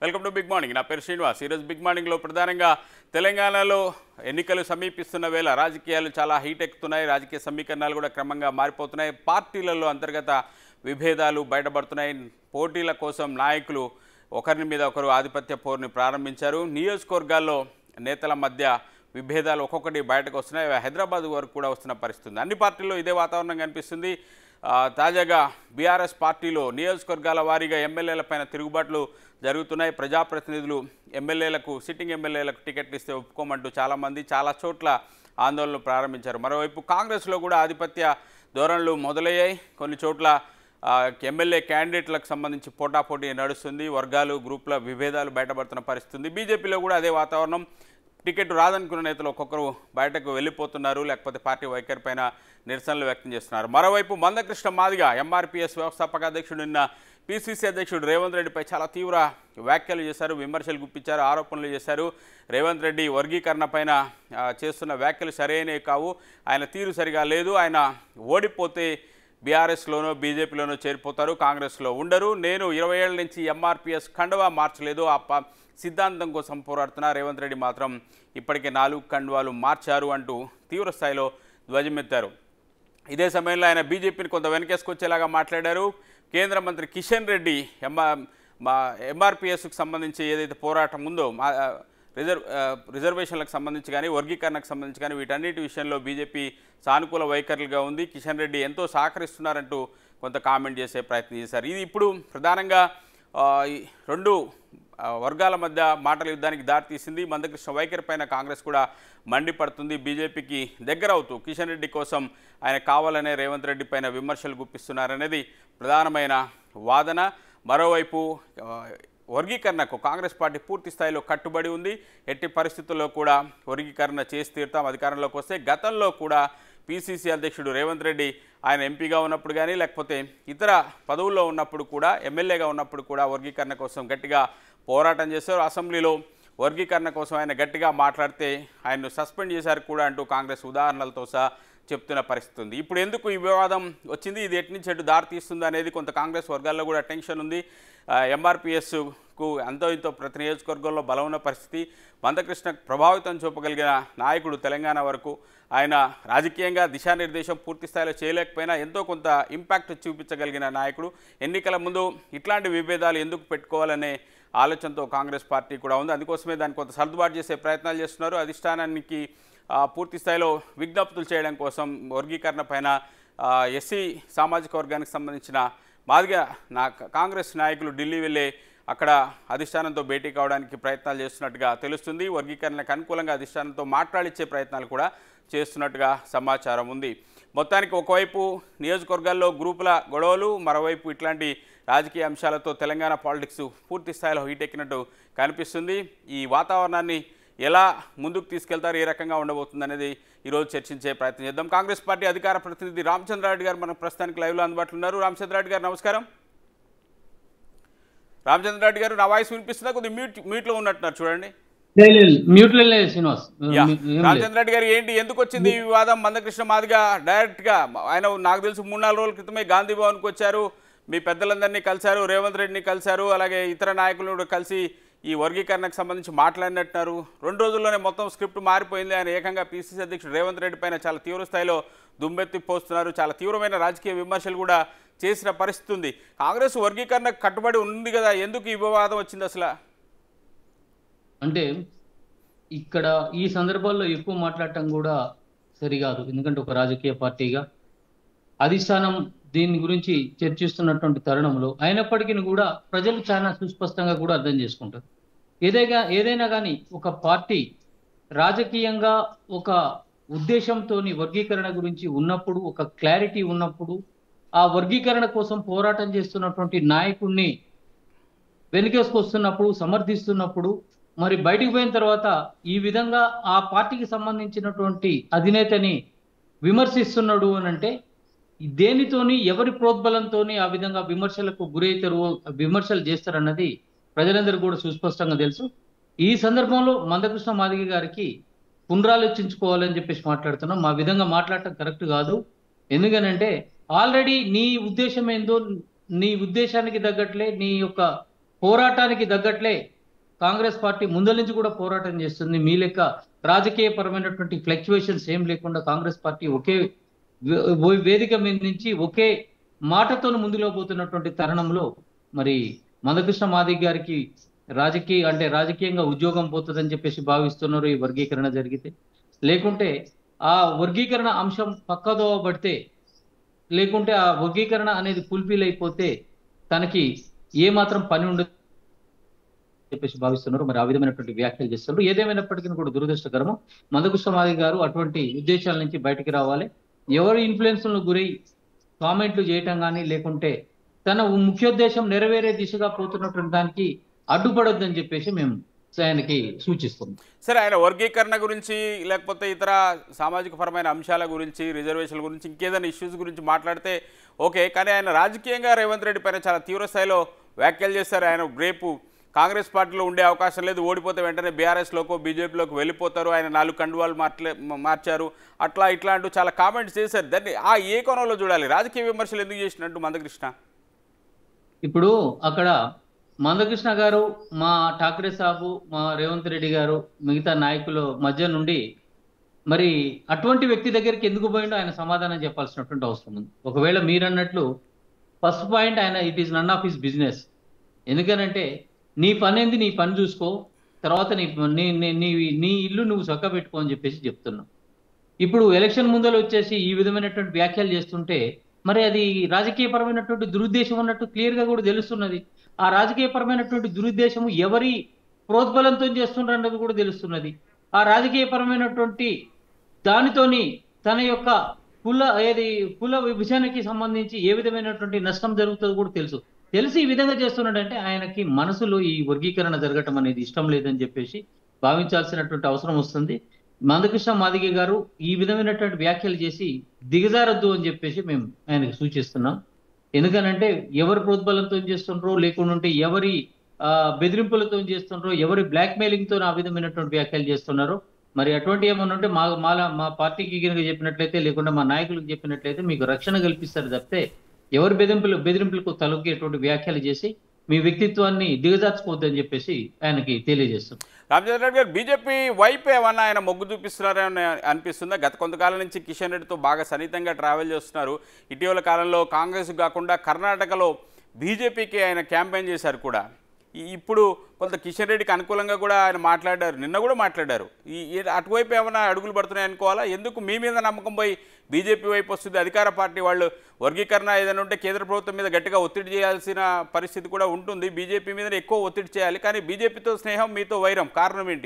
Welcome to big morning నా పేరు శ్రీనివాస్ ఈరోజు బిగ్ మార్నింగ్లో ప్రధానంగా తెలంగాణలో ఎన్నికలు సమీపిస్తున్న వేళ రాజకీయాలు చాలా హీట్ ఎక్కుతున్నాయి రాజకీయ సమీకరణాలు కూడా క్రమంగా మారిపోతున్నాయి పార్టీలలో అంతర్గత విభేదాలు బయటపడుతున్నాయి పోటీల కోసం నాయకులు ఒకరి మీద ఒకరు ఆధిపత్య పోరుని ప్రారంభించారు నియోజకవర్గాల్లో నేతల మధ్య విభేదాలు ఒక్కొక్కటి బయటకు వస్తున్నాయి అవి హైదరాబాద్ వరకు కూడా వస్తున్న పరిస్థితి ఉంది అన్ని పార్టీల్లో ఇదే వాతావరణం కనిపిస్తుంది ఆ, తాజాగా బీఆర్ఎస్ పార్టీలో నియోజకవర్గాల వారీగా ఎమ్మెల్యేలపైన తిరుగుబాట్లు జరుగుతున్నాయి ప్రజాప్రతినిధులు ఎమ్మెల్యేలకు సిట్టింగ్ ఎమ్మెల్యేలకు టికెట్లు ఇస్తే ఒప్పుకోమంటూ చాలామంది చాలా చోట్ల ఆందోళనలు ప్రారంభించారు మరోవైపు కాంగ్రెస్లో కూడా ఆధిపత్య ధోరణులు మొదలయ్యాయి కొన్ని చోట్ల ఆ, ఎమ్మెల్యే క్యాండిడేట్లకు సంబంధించి పోటాపోటీ నడుస్తుంది వర్గాలు గ్రూపుల విభేదాలు బయటపడుతున్న పరిస్థితి ఉంది బీజేపీలో కూడా అదే వాతావరణం టికెట్ రాదనుకున్న నేతలు ఒక్కొక్కరు బయటకు వెళ్ళిపోతున్నారు లేకపోతే పార్టీ వైఖరి పైన నిరసనలు వ్యక్తం చేస్తున్నారు మరోవైపు మందకృష్ణ మాదిగా ఎంఆర్పీఎస్ వ్యవస్థాపక అధ్యక్షుడు నిన్న పిసిసి అధ్యక్షుడు రేవంత్ రెడ్డిపై చాలా తీవ్ర వ్యాఖ్యలు చేశారు విమర్శలు గుప్పించారు ఆరోపణలు చేశారు రేవంత్ రెడ్డి వర్గీకరణ పైన ఆ, చేస్తున్న వ్యాఖ్యలు సరైనవి కావు ఆయన తీరు సరిగా లేదు ఆయన ఓడిపోతే బీఆర్ఎస్లోనో బీజేపీలోనో చేరిపోతారు కాంగ్రెస్లో ఉండరు నేను ఇరవై ఏళ్ళ నుంచి ఎంఆర్పిఎస్ కండువా మార్చలేదు ఆ ప సిద్ధాంతం కోసం పోరాడుతున్న రేవంత్ రెడ్డి మాత్రం ఇప్పటికే నాలుగు కండువాలు మార్చారు అంటూ తీవ్ర స్థాయిలో ధ్వజమెత్తారు ఇదే సమయంలో ఆయన బీజేపీని కొంత వెనకేసుకొచ్చేలాగా మాట్లాడారు కేంద్ర మంత్రి కిషన్ రెడ్డి ఎంఆర్ మా ఎంఆర్పిఎస్కి సంబంధించి ఏదైతే పోరాటం ఉందో మా రిజర్వ్ ఆ, రిజర్వేషన్లకు సంబంధించి కానీ వర్గీకరణకు సంబంధించి కానీ వీటన్నిటి విషయంలో బీజేపీ సానుకూల వైఖరులుగా ఉంది కిషన్ రెడ్డి ఎంతో సహకరిస్తున్నారంటూ కొంత కామెంట్ చేసే ప్రయత్నం చేశారు ఇది ఇప్పుడు ప్రధానంగా ఆ, ఈ రెండు ఆ, వర్గాల మధ్య మాటల యుద్ధానికి దారితీసింది మందకృష్ణ వైఖరి పైన కాంగ్రెస్ కూడా మండిపడుతుంది బీజేపీకి దగ్గర అవుతూ కిషన్ రెడ్డి కోసం ఆయన కావాలనే రేవంత్ రెడ్డి పైన విమర్శలు గుప్పిస్తున్నారనేది ప్రధానమైన వాదన మరోవైపు ఆ, వర్గీకరణకు కాంగ్రెస్ పార్టీ పూర్తి స్థాయిలో కట్టుబడి ఉంది ఎట్టి పరిస్థితుల్లో కూడా వర్గీకరణ చేసి తీరుతాం అధికారంలోకి వస్తే గతంలో కూడా పిసిసి అధ్యక్షుడు రేవంత్ రెడ్డి ఆయన ఎంపీగా ఉన్నప్పుడు కానీ లేకపోతే ఇతర పదవుల్లో ఉన్నప్పుడు కూడా ఎమ్మెల్యేగా ఉన్నప్పుడు కూడా వర్గీకరణ కోసం గట్టిగా పోరాటం చేశారు అసెంబ్లీలో వర్గీకరణ కోసం ఆయన గట్టిగా మాట్లాడితే ఆయన్ను సస్పెండ్ చేశారు కూడా అంటూ కాంగ్రెస్ ఉదాహరణలతో సహా చెప్తున్న పరిస్థితి ఉంది ఇప్పుడు ఎందుకు ఈ వివాదం వచ్చింది ఇది ఎటు నుంచి ఎటు దారి తీస్తుంది అనేది కొంత కాంగ్రెస్ వర్గాల్లో కూడా టెన్షన్ ఉంది ఎంఆర్పిఎస్కు అంతో ఇంతో ప్రతి నియోజకవర్గంలో బలం ఉన్న పరిస్థితి మందకృష్ణ ప్రభావితం చూపగలిగిన నాయకుడు తెలంగాణ వరకు ఆయన రాజకీయంగా దిశానిర్దేశం పూర్తి స్థాయిలో చేయలేకపోయినా ఎంతో కొంత ఇంపాక్ట్ చూపించగలిగిన నాయకుడు ఎన్నికల ముందు ఇట్లాంటి విభేదాలు ఎందుకు పెట్టుకోవాలనే ఆలోచనతో కాంగ్రెస్ పార్టీ కూడా ఉంది అందుకోసమే దాన్ని కొంత సర్దుబాటు చేసే ప్రయత్నాలు చేస్తున్నారు అధిష్టానానికి ఆ, పూర్తి స్థాయిలో విజ్ఞప్తులు చేయడం కోసం వర్గీకరణ పైన ఆ, ఎస్సీ సామాజిక వర్గానికి సంబంధించిన మాదిగా నా కాంగ్రెస్ నాయకులు ఢిల్లీ వెళ్ళే అక్కడ అధిష్టానంతో భేటీ కావడానికి ప్రయత్నాలు చేస్తున్నట్టుగా తెలుస్తుంది వర్గీకరణకు అనుకూలంగా అధిష్టానంతో మాట్లాడిచ్చే ప్రయత్నాలు కూడా చేస్తున్నట్టుగా సమాచారం ఉంది మొత్తానికి ఒకవైపు నియోజకవర్గాల్లో గ్రూపుల గొడవలు మరోవైపు ఇట్లాంటి రాజకీయ అంశాలతో తెలంగాణ పాలిటిక్స్ పూర్తి స్థాయిలో హీటెక్కినట్టు కనిపిస్తుంది ఈ వాతావరణాన్ని ఎలా ముందుకు తీసుకెళ్తారు ఏ రకంగా ఉండబోతుంది అనేది ఈరోజు చర్చించే ప్రయత్నం చేద్దాం కాంగ్రెస్ పార్టీ అధికార ప్రతినిధి రామచంద్రారెడ్డి గారు మనకు ప్రస్తుతానికి లైవ్లో అందుబాటులో ఉన్నారు రామచంద్రారెడ్డి గారు నమస్కారం రామచంద్రారెడ్డి గారు నా వాయిస్ వినిపిస్తుందా కొద్దిగా మ్యూట్ మ్యూట్లో ఉన్నట్టున్నారు చూడండి మ్యూట్ లో లేదు శ్రీనివాస్ యా. ఏం లేదు. రామచంద్రారెడ్డి గారు ఏంటి ఎందుకు వచ్చింది ఈ వివాదం మందకృష్ణ మాదిగా డైరెక్ట్ గా ఆయన నాకు తెలుసు మూడు నాలుగు రోజుల క్రితమే గాంధీ భవన్కి వచ్చారు మీ పెద్దలందరినీ కలిశారు రేవంత్ రెడ్డిని కలిశారు అలాగే ఇతర నాయకులను కూడా కలిసి ఈ వర్గీకరణకు సంబంధించి మాట్లాడినట్టున్నారు రెండు రోజుల్లోనే మొత్తం స్క్రిప్ట్ మారిపోయింది ఆయన ఏకంగా పిసిసి అధ్యక్షుడు రేవంత్ రెడ్డి పైన చాలా తీవ్ర స్థాయిలో దుమ్మెత్తి పోస్తున్నారు చాలా తీవ్రమైన రాజకీయ విమర్శలు కూడా చేసిన పరిస్థితి ఉంది కాంగ్రెస్ వర్గీకరణకు కట్టుబడి ఉంది కదా ఎందుకు ఈ వివాదం వచ్చింది అసలు అంటే ఇక్కడ ఈ సందర్భాల్లో ఎక్కువ మాట్లాడటం కూడా సరికాదు ఎందుకంటే ఒక రాజకీయ పార్టీగా అధిష్టానం దీని గురించి చర్చిస్తున్నటువంటి తరుణంలో అయినప్పటికీ కూడా ప్రజలు చాలా సుస్పష్టంగా కూడా అర్థం చేసుకుంటారు ఏదైనా ఏదైనా కానీ ఒక పార్టీ రాజకీయంగా ఒక ఉద్దేశంతో వర్గీకరణ గురించి ఉన్నప్పుడు ఒక క్లారిటీ ఉన్నప్పుడు ఆ వర్గీకరణ కోసం పోరాటం చేస్తున్నటువంటి నాయకుడిని వెనుకేసుకొస్తున్నప్పుడు సమర్థిస్తున్నప్పుడు మరి బయటికి పోయిన తర్వాత ఈ విధంగా ఆ పార్టీకి సంబంధించినటువంటి అధినేతని విమర్శిస్తున్నాడు అని అంటే దేనితోని ఎవరి ప్రోద్బలంతోని ఆ విధంగా విమర్శలకు గురవుతారు విమర్శలు చేస్తారన్నది ప్రజలందరూ కూడా సుస్పష్టంగా తెలుసు ఈ సందర్భంలో మందకృష్ణ మాదిగ గారికి పునరాలోచించుకోవాలని చెప్పేసి మాట్లాడుతున్నాం మా విధంగా మాట్లాడటం కరెక్ట్ కాదు ఎందుకనంటే ఆల్రెడీ నీ ఉద్దేశం ఏందో నీ ఉద్దేశానికి తగ్గట్లే నీ యొక్క పోరాటానికి తగ్గట్లే కాంగ్రెస్ పార్టీ ముందల నుంచి కూడా పోరాటం చేస్తుంది మీ లెక్క రాజకీయ పరమైనటువంటి ఫ్లక్చువేషన్స్ ఏం లేకుండా కాంగ్రెస్ పార్టీ ఒకే వే- వేదిక మీద నుంచి ఒకే మాటతో ముందులో పోతున్నటువంటి తరుణంలో మరి మందకృష్ణ మాదిక్ గారికి రాజకీయ అంటే రాజకీయంగా ఉద్యోగం పోతుందని చెప్పేసి భావిస్తున్నారు ఈ వర్గీకరణ జరిగితే లేకుంటే ఆ వర్గీకరణ అంశం పక్కదోవ పడితే లేకుంటే ఆ వర్గీకరణ అనేది ఫుల్ఫిల్ అయిపోతే తనకి ఏ మాత్రం పని ఉండదు చెప్పేసి భావిస్తున్నారు మరి ఆ విధమైనటువంటి వ్యాఖ్యలు చేస్తున్నారు ఏదేమైనప్పటికీ కూడా దురదృష్టకరము మందకృష్ణమాది గారు అటువంటి ఉద్దేశాల నుంచి బయటికి రావాలి ఎవరి ఇన్ఫ్లుయెన్స్ గురై కామెంట్లు చేయటం కానీ లేకుంటే తన ముఖ్యోద్దేశం నెరవేరే దిశగా పోతున్నటువంటి దానికి అడ్డుపడొద్దని చెప్పేసి మేము ఆయనకి సూచిస్తున్నాం సరే ఆయన వర్గీకరణ గురించి లేకపోతే ఇతర సామాజిక పరమైన అంశాల గురించి రిజర్వేషన్ల గురించి ఇంకేదైనా ఇష్యూస్ గురించి మాట్లాడితే ఓకే కానీ ఆయన రాజకీయంగా రేవంత్ రెడ్డి పైన చాలా తీవ్ర స్థాయిలో వ్యాఖ్యలు చేశారు ఆయన రేపు కాంగ్రెస్ పార్టీలో ఉండే అవకాశం లేదు ఓడిపోతే వెంటనే బీఆర్ఎస్లోకో బీజేపీలోకి వెళ్ళిపోతారు ఆయన నాలుగు కండువాలు మార్చలే మార్చారు అట్లా ఇట్లా అంటూ చాలా కామెంట్స్ చేశారు దాన్ని ఆ ఏ కోణంలో చూడాలి రాజకీయ విమర్శలు ఎందుకు చేసినట్టు మందకృష్ణ ఇప్పుడు అక్కడ మందకృష్ణ గారు మా ఠాక్రే సాబు మా రేవంత్ రెడ్డి గారు మిగతా నాయకుల మధ్య నుండి మరి అటువంటి వ్యక్తి దగ్గరికి ఎందుకు పోయిండో ఆయన సమాధానం చెప్పాల్సినటువంటి అవసరం ఉంది ఒకవేళ మీరన్నట్లు ఫస్ట్ పాయింట్ ఆయన it is none of his business ఎందుకనంటే నీ పని ఏంది నీ పని చూసుకో తర్వాత నీ నీ నీ- నీ నీ ఇల్లు నువ్వు చక్క పెట్టుకో అని చెప్పేసి చెప్తున్నావు ఇప్పుడు ఎలక్షన్ ముందర వచ్చేసి ఈ విధమైనటువంటి వ్యాఖ్యలు చేస్తుంటే మరి అది రాజకీయపరమైనటువంటి దురుద్దేశం ఉన్నట్టు క్లియర్ గా కూడా తెలుస్తున్నది ఆ రాజకీయపరమైనటువంటి దురుద్దేశము ఎవరి ప్రోద్బలంతో చేస్తున్నారు అన్నది కూడా తెలుస్తున్నది ఆ రాజకీయపరమైనటువంటి దానితోని తన యొక్క కుల ఏది కుల విభజనకి సంబంధించి ఏ విధమైనటువంటి నష్టం జరుగుతుందో కూడా తెలుసు తెలిసి ఈ విధంగా చేస్తున్నాడంటే ఆయనకి మనసులో ఈ వర్గీకరణ జరగటం అనేది ఇష్టం లేదని చెప్పేసి భావించాల్సినటువంటి అవసరం వస్తుంది మందకృష్ణ మాదిగ గారు ఈ విధమైనటువంటి వ్యాఖ్యలు చేసి దిగజారద్దు అని చెప్పేసి మేము ఆయనకి సూచిస్తున్నాం ఎందుకనంటే ఎవరి ప్రోద్బలంతో చేస్తుండ్రో లేకుండా ఉంటే ఎవరి ఆ, బెదిరింపులతో చేస్తుండ్రో ఎవరి బ్లాక్ మెయిలింగ్ తో ఆ విధమైనటువంటి వ్యాఖ్యలు చేస్తున్నారో మరి అటువంటి ఏమన్నా ఉంటే మా మా మా పార్టీకి కనుక చెప్పినట్లయితే లేకుండా మా నాయకులకు చెప్పినట్లయితే మీకు రక్షణ కల్పిస్తారు తప్పితే ఎవరి బెదిరింపులు బెదిరింపులకు తలొగ్గేటువంటి వ్యాఖ్యలు చేసి మీ వ్యక్తిత్వాన్ని దిగజార్చుకోవద్దని చెప్పేసి ఆయనకి తెలియజేస్తాం రామచంద్ర రెడ్డి గారు బీజేపీ వైపు ఏమన్నా ఆయన మొగ్గు చూపిస్తున్నారని అనిపిస్తుందా గత కొంతకాలం నుంచి కిషన్ రెడ్డితో బాగా సన్నిహితంగా ట్రావెల్ చేస్తున్నారు ఇటీవల కాలంలో కాంగ్రెస్ కాకుండా కర్ణాటకలో బీజేపీకి ఆయన క్యాంపెయిన్ చేశారు కూడా ఈ- ఇప్పుడు కొంత కిషన్ రెడ్డికి అనుకూలంగా కూడా ఆయన మాట్లాడారు నిన్న కూడా మాట్లాడారు ఈ ఈ- అటువైపు ఏమైనా అడుగులు పడుతున్నాయి అనుకోవాలా ఎందుకు మీ మీద నమ్మకం పోయి బీజేపీ వైపు వస్తుంది అధికార పార్టీ వాళ్ళు వర్గీకరణ ఏదైనా ఉంటే కేంద్ర ప్రభుత్వం మీద గట్టిగా ఒత్తిడి చేయాల్సిన పరిస్థితి కూడా ఉంటుంది బీజేపీ మీద ఎక్కువ ఒత్తిడి చేయాలి కానీ బీజేపీతో స్నేహం మీతో వైరం కారణం ఏంటి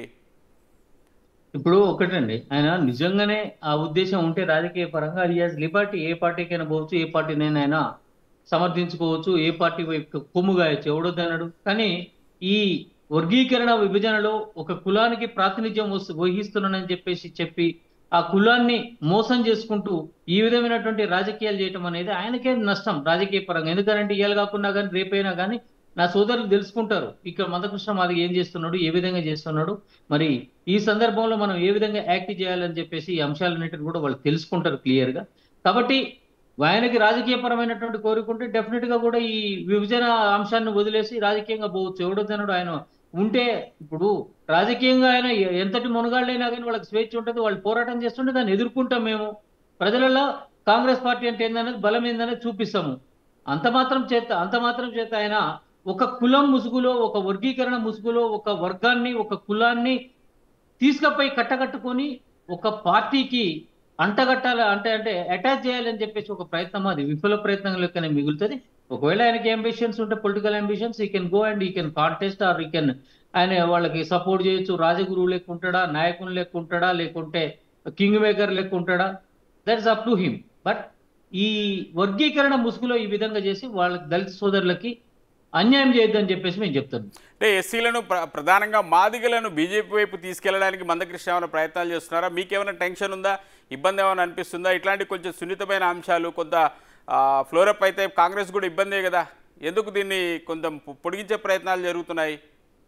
ఇప్పుడు ఒకటండి ఆయన నిజంగానే ఆ ఉద్దేశం ఉంటే రాజకీయ పరంగా అది లిబర్టీ ఏ పార్టీకైనా పోవచ్చు ఏ పార్టీనైనా ఆయన సమర్థించుకోవచ్చు ఏ పార్టీ వైపు కొమ్ము గాయచ్చు ఎవడొద్దన్నాడు కానీ ఈ వర్గీకరణ విభజనలో ఒక కులానికి ప్రాతినిధ్యం వస్తు వహిస్తున్నానని చెప్పేసి చెప్పి ఆ కులాన్ని మోసం చేసుకుంటూ ఈ విధమైనటువంటి రాజకీయాలు చేయటం అనేది ఆయనకే నష్టం రాజకీయ పరంగా ఎందుకంటే ఇవాళ కాకుండా కానీ రేపైనా కానీ నా సోదరులు తెలుసుకుంటారు ఇక్కడ మందకృష్ణ మాది ఏం చేస్తున్నాడు ఏ విధంగా చేస్తున్నాడు మరి ఈ సందర్భంలో మనం ఏ విధంగా యాక్ట్ చేయాలని చెప్పేసి ఈ అంశాలన్నింటిని కూడా వాళ్ళు తెలుసుకుంటారు క్లియర్ గా కాబట్టి ఆయనకి రాజకీయపరమైనటువంటి కోరుకుంటే డెఫినెట్ గా కూడా ఈ విభజన అంశాన్ని వదిలేసి రాజకీయంగా పోవచ్చు ఎవడొద్దన్నాడు ఆయన ఉంటే ఇప్పుడు రాజకీయంగా ఆయన ఎ- ఎంతటి మునగాళ్ళైనా కానీ వాళ్ళకి స్వేచ్ఛ ఉంటుంది వాళ్ళు పోరాటం చేస్తుంటే దాన్ని ఎదుర్కొంటాం మేము ప్రజలలో కాంగ్రెస్ పార్టీ అంటే ఏందనేది బలం ఏందనేది చూపిస్తాము అంత మాత్రం చేత అంత మాత్రం చేత ఆయన ఒక కులం ముసుగులో ఒక వర్గీకరణ ముసుగులో ఒక వర్గాన్ని ఒక కులాన్ని తీసుకపోయి కట్టకట్టుకొని ఒక పార్టీకి అంటగట్టాలి అంటే అంటే అటాచ్ చేయాలని చెప్పేసి ఒక ప్రయత్నం అది విఫల ప్రయత్నం లెక్కనే మిగులుతుంది ఒకవేళ ఆయనకి అంబిషన్స్ ఉంటే political ambitions he can go and he can contest or he can ఆయన వాళ్ళకి సపోర్ట్ చేయొచ్చు రాజగురువు లెక్క ఉంటాడా నాయకుని లెక్క ఉంటాడా లేకుంటే కింగ్ మేకర్ లెక్క ఉంటాడా that is up to him but ఈ వర్గీకరణ ముసుగులో ఈ విధంగా చేసి వాళ్ళ దళిత సోదరులకి అన్యాయం చేయొద్దని చెప్పేసి మేము చెప్తాను అంటే ఎస్సీలను ప్ర ప్రధానంగా మాదిగలను బీజేపీ వైపు తీసుకెళ్లడానికి మందకృష్ణ ఏమైనా ప్రయత్నాలు చేస్తున్నారా మీకేమైనా టెన్షన్ ఉందా ఇబ్బంది ఏమైనా అనిపిస్తుందా ఇట్లాంటి కొంచెం సున్నితమైన అంశాలు కొంత ఫ్లోరప్ అయితే కాంగ్రెస్ కూడా ఇబ్బందే కదా ఎందుకు దీన్ని కొంచెం పొ- పొడిగించే ప్రయత్నాలు జరుగుతున్నాయి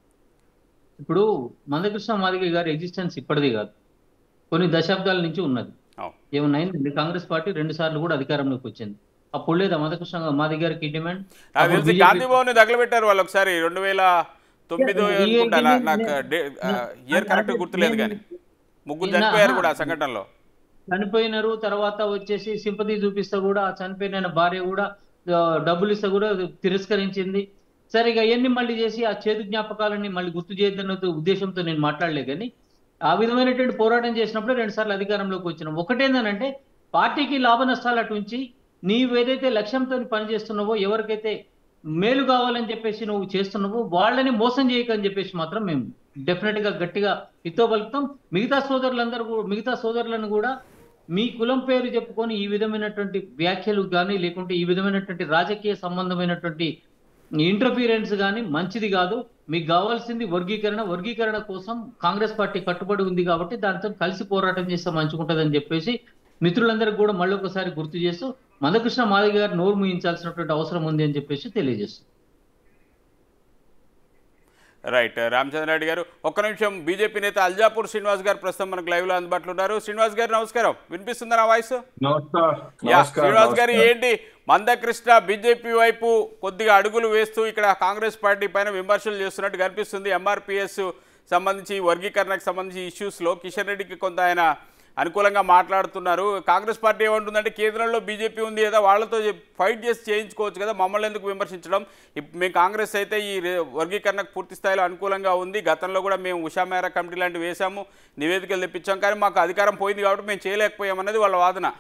ఇప్పుడు మందకృష్ణ మాదిగ గారి ఎగ్జిస్టెన్స్ ఇప్పటిది కాదు కొన్ని దశాబ్దాల నుంచి ఉన్నది అవును ఏమన్నా అయిందండి కాంగ్రెస్ పార్టీ రెండు సార్లు కూడా అధికారంలోకి వచ్చింది అప్పుడు లేదా మధుకృష్ణ మాది గారికి డిమాండ్ నాకు అప్పుడు తెలిసి BJP గాంధీ భవన్ తగలబెట్టారు వాళ్ళు ఒకసారి రెండు వేల తొమ్మిది ఈ- అనుకుంటా నా- ఈ- నాకు నే- ఇయర్ నా- కరెక్ట్ అంటే గుర్తులేదు నేను- కానీ ముగ్గురు నిన్న- చనిపోయారు ఆహా. కూడా ఆ సంఘటనలో చనిపోయినారు తర్వాత వచ్చేసి సింపతి చూపిస్తా కూడా ఆ చనిపోయిన భార్య కూడా ఆ, డబ్బులు ఇస్తా కూడా తిరస్కరించింది సరే ఇక అవన్నీ మళ్ళీ చేసి ఆ చేదు జ్ఞాపకాలని మళ్ళీ గుర్తు చేయద్దన్న ఉద్దేశంతో నేను మాట్లాడలే కానీ ఆ విధమైనటువంటి పోరాటం చేసినప్పుడు రెండు సార్లు అధికారంలోకి వచ్చినాం ఒకటేందనంటే పార్టీకి లాభ నష్టాలు అటు ఉంచి నీవు ఏదైతే లక్ష్యంతో పనిచేస్తున్నావో ఎవరికైతే మేలు కావాలని చెప్పేసి నువ్వు చేస్తున్నావో వాళ్ళని మోసం చేయకని చెప్పేసి మాత్రం మేము డెఫినెట్ గా గట్టిగా హితో పలుకుతాం మిగతా సోదరులందరూ కూ- మిగతా సోదరులను కూడా మీ కులం పేరు చెప్పుకొని ఈ విధమైనటువంటి వ్యాఖ్యలు కానీ లేకుంటే ఈ విధమైనటువంటి రాజకీయ సంబంధమైనటువంటి ఇంటర్ఫీరెన్స్ కానీ మంచిది కాదు మీకు కావాల్సింది వర్గీకరణ వర్గీకరణ కోసం కాంగ్రెస్ పార్టీ కట్టుబడి ఉంది కాబట్టి దాంతో కలిసి పోరాటం చేస్తే మంచిగుంటుందని చెప్పేసి మిత్రులందరికీ కూడా మళ్ళీ ఒకసారి గుర్తు చేస్తూ మందకృష్ణ మాదిగ గారు నోరు ముయించాల్సినటువంటి అవసరం ఉంది అని చెప్పేసి తెలియజేస్తుంది రైట్ రామచంద్రారెడ్డి గారు ఒక్క నిమిషం బీజేపీ నేత అల్జాపూర్ శ్రీనివాస్ గారు ప్రస్తుతం మనకు లైవ్ లో అందుబాటులో ఉన్నారు శ్రీనివాస్ గారు నమస్కారం వినిపిస్తుందా నా వాయిస్ నమస్కారం యా నమస్కారం శ్రీనివాస్ గారు నమస్కారం. ఏంటి మందకృష్ణ బీజేపీ వైపు కొద్దిగా అడుగులు వేస్తూ ఇక్కడ కాంగ్రెస్ పార్టీ పైన విమర్శలు చేస్తున్నట్టు కనిపిస్తుంది ఎంఆర్పిఎస్ సంబంధించి వర్గీకరణకు సంబంధించి ఇష్యూస్లో కిషన్ రెడ్డికి కొంత ఆయన అనుకూలంగా మాట్లాడుతున్నారు కాంగ్రెస్ పార్టీ ఏమంటుందంటే కేంద్రంలో బీజేపీ ఉంది కదా వాళ్ళతో ఫైట్ చేసి చేయించుకోవచ్చు కదా మమ్మల్ని ఎందుకు విమర్శించడం ఇప్ మేము కాంగ్రెస్ అయితే ఈ రే- వర్గీకరణకు పూర్తి స్థాయిలో అనుకూలంగా ఉంది గతంలో కూడా మేము ఉషా మేరా కమిటీ లాంటివి వేశాము నివేదికలు తెప్పించాం కానీ మాకు అధికారం పోయింది కాబట్టి మేము చేయలేకపోయాం అనేది వాళ్ళ వాదన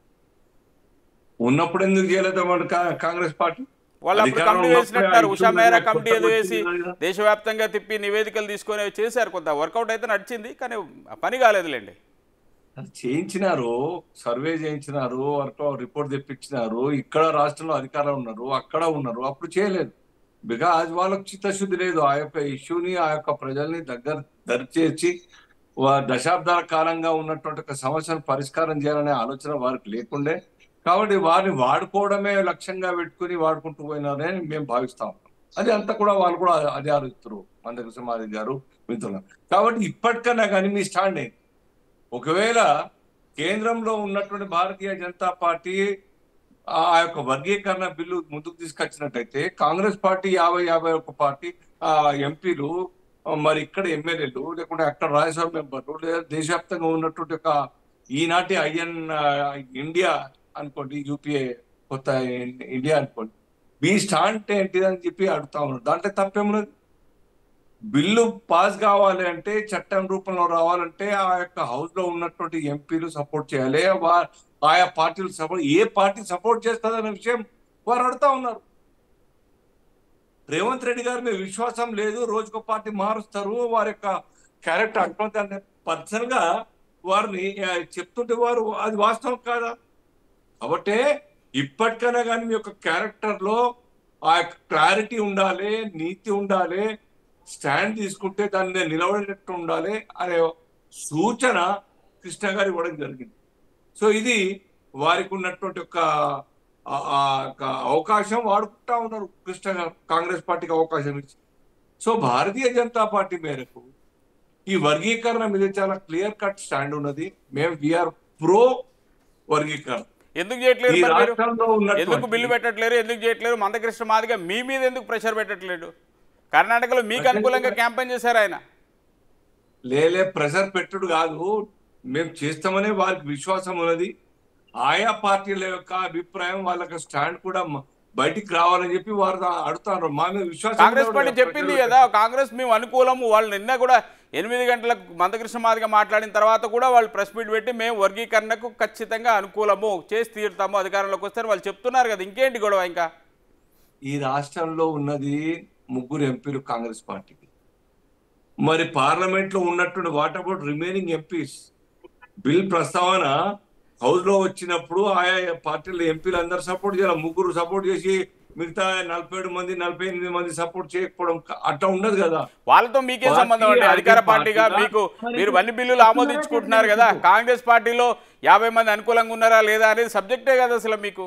ఉన్నప్పుడు ఎందుకు చేయలేదు మన కా- కాంగ్రెస్ పార్టీ వాళ్ళు అప్పుడు అధికారం కమిటీ ఉన్నప్పుడే వేసినట్టారు ఆ ఉషా ఇష్యూలు మేరా కొత్త కమిటీ ఏదో వేసి వచ్చింది కదా. దేశవ్యాప్తంగా తిప్పి నివేదికలు తీసుకొని అవి చేశారు కొంత వర్కౌట్ అయితే నడిచింది కానీ పని కాలేదులేండి అది చేయించినారు సర్వే చేయించినారు వర్క్ రిపోర్ట్ తెప్పించినారు ఇక్కడ రాష్ట్రంలో అధికారం ఉన్నారు అక్కడ ఉన్నారు అప్పుడు చేయలేదు బికాజ్ వాళ్ళకి చిత్తశుద్ధి లేదు ఆ యొక్క ఇష్యూని ఆ యొక్క ప్రజల్ని దగ్గర దరిచేర్చి వా- దశాబ్దాల కాలంగా ఉన్నటువంటి ఒక సమస్యను పరిష్కారం చేయాలనే ఆలోచన వారికి లేకుండే కాబట్టి వారిని వాడుకోవడమే లక్ష్యంగా పెట్టుకుని వాడుకుంటూ పోయినారని మేము భావిస్తాం అది అంతా కూడా వాళ్ళు కూడా అదే ఆలోచిస్తారు మందకృష్ణ మాది గారు మిత్రులు కాబట్టి ఇప్పటికన్నా కానీ మీ స్టాండ్ ఏంటి ఒకవేళ కేంద్రంలో ఉన్నటువంటి భారతీయ జనతా పార్టీ ఆ యొక్క వర్గీకరణ బిల్లు ముందుకు తీసుకొచ్చినట్టయితే కాంగ్రెస్ పార్టీ యాభై యాభై ఒక్క పార్టీ ఆ ఎంపీలు మరి ఇక్కడ ఎమ్మెల్యేలు లేకుంటే అక్కడ రాజ్యసభ మెంబర్లు లేదా దేశవ్యాప్తంగా ఉన్నటువంటి ఒక ఈనాటి ఐఎన్ ఇండియా అనుకోండి యూపీఏ కొత్త ఇండియా అనుకోండి మీ స్టాండ్ ఏంటిదని చెప్పి అడుగుతా ఉన్నారు దాంట్లో తప్పేమున్నది బిల్లు పాస్ కావాలి అంటే చట్టం రూపంలో రావాలంటే ఆ యొక్క హౌస్ లో ఉన్నటువంటి ఎంపీలు సపోర్ట్ చేయాలి వా- ఆయా పార్టీలు సపోర్ట్ ఏ పార్టీ సపోర్ట్ చేస్తుందనే విషయం వారు అడుగుతా ఉన్నారు రేవంత్ రెడ్డి గారి మీద విశ్వాసం లేదు రోజుకో పార్టీ మారుస్తారు వారి యొక్క క్యారెక్టర్ అటువంటి పర్సనల్ గా వారిని ఆ, చెప్తుంటే వారు అది వాస్తవం కాదా కాబట్టి ఇప్పటికైనా కానీ మీ యొక్క క్యారెక్టర్ లో ఆ యొక్క క్లారిటీ ఉండాలి నీతి ఉండాలి స్టాండ్ తీసుకుంటే దాన్ని నేను నిలబడేటట్టు ఉండాలి అనే సూచన కృష్ణ గారు ఇవ్వడం జరిగింది సో ఇది వారికి ఉన్నటువంటి ఒక ఆ- ఆ యొక్క అవకాశం వాడుకుంటా ఉన్నారు కృష్ణ గారు కాంగ్రెస్ పార్టీకి అవకాశం ఇచ్చి సో భారతీయ జనతా పార్టీ మేరకు ఈ వర్గీకరణ మీద చాలా క్లియర్ కట్ స్టాండ్ ఉన్నది మేము విఆర్ ప్రో వర్గీకరణ ఎందుకు చేయట్లేదు ఈ మరి మీరు రాష్ట్రంలో ఎందుకు బిల్లు ఉన్నటువంటి పెట్టట్లేరు ఎందుకు చేయట్లేరు మందకృష్ణ మాదిగా మీ మీద ఎందుకు ప్రెషర్ పెట్టట్లేడు కర్ణాటకలో మీకు అనుకూలంగా క్యాంపెయిన్ చేశారు ఆయన లేలే ప్రెషర్ పెట్టుడు కాదు మేము చేస్తామనే వారికి విశ్వాసం ఉన్నది ఆయా పార్టీల యొక్క అభిప్రాయం వాళ్ళ యొక్క స్టాండ్ కూడా మ- బయటికి రావాలని చెప్పి వారు దా- అడుగుతారు మా మీద విశ్వాసం కాంగ్రెస్ ఉన్నవాడు పార్టీ కదా, చెప్పింది ప్రజలు కదా కాంగ్రెస్ మేము అనుకూలము వాళ్ళు నిన్న కూడా ఎనిమిది గంటలకు మందకృష్ణ మాదిగా మాట్లాడిన తర్వాత కూడా వాళ్ళు ప్రెస్ మీట్ పెట్టి మేము వర్గీకరణకు ఖచ్చితంగా అనుకూలము చేసి తీరుతాము అధికారంలోకి వస్తే వాళ్ళు చెప్తున్నారు కదా ఇంకేంటి గొడవ ఇంకా ఈ రాష్ట్రంలో ఉన్నది ముగ్గురు ఎంపీలు కాంగ్రెస్ పార్టీకి మరి పార్లమెంట్ లో ఉన్నటువంటి what about remaining MPs bill ప్రస్తావన హౌస్ లో వచ్చినప్పుడు ఆయా పార్టీల ఎంపీలు అందరు సపోర్ట్ చేయాలి ముగ్గురు సపోర్ట్ చేసి మిగతా నలభై ఏడు మంది నలభై ఎనిమిది మంది సపోర్ట్ చేయకపోవడం క- అట్లా ఉండదు కదా వాళ్ళతో మీకేం పార్టీ సంబంధం అండి అంటే అధికార పార్టీగా పార్టీగా మీకు మరి మీరు అన్ని బిల్లులు ఆమోదించుకుంటున్నారు కదా కాంగ్రెస్ పార్టీలో యాభై మంది అనుకూలంగా ఉన్నారా లేదా అనేది సబ్జెక్టే కదా అసలు మీకు